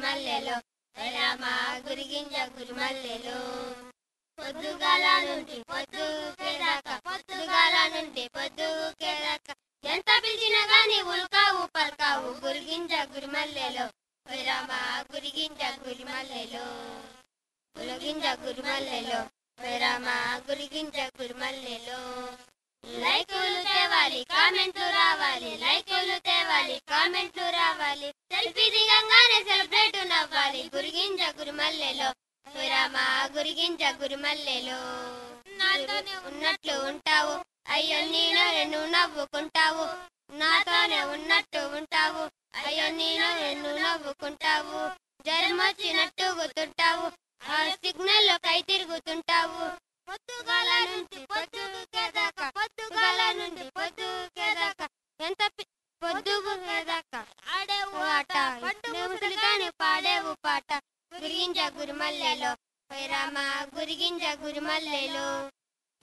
గురిమల్లెలో రామ గురిగింజ గురిమల్లెలో పొద్దుగాల నుండి పొద్దుకేదాకా పొద్దుగాల నుండి పొద్దుకేదాకా ఎంత పిలిచినా గాని ఉల్కావు పల్కావు గురిగింజ గురిమల్లెలో రామ గురిగింజ గురిమల్లెలో గురిగింజ గురిమల్లెలో రామ గురిగింజ గురిమల్లెలో లైకులు తేవాలి కామెంట్లు రావాలి లైకులు తేవాలి కామెంట్లు రావాలి సెల్ఫీ దిగంగానే సెలబ్రేట్ నవ్వాలి గురిగింజ గురిమల్లెలో రామ గురిగింజ గురిమల్లెలో నాతోనే ఉన్నట్లు ఉంటావు అయ్యో నేను నేను నవ్వుకుంటావు నాతోనే ఉన్నట్టు ఉంటావు అయ్యో నేను నేను నవ్వుకుంటావు జ్వరం వచ్చినట్టు గుర్తుంటావు ఆ సిగ్నల్ లో కై తిరుగుతుంటావు పొద్దుగాల నుంచి పొద్దుకేదాకా పొద్దుగాల నుండి పొద్దుకేదాకా ఎంత పి- పొద్దుకేదాకా ఆడేవు ఆట ముసలి కానీ పాడేవు పాట గురిగింజ గురిమల్లెలో రామ గురిగింజ గురిమల్లెలో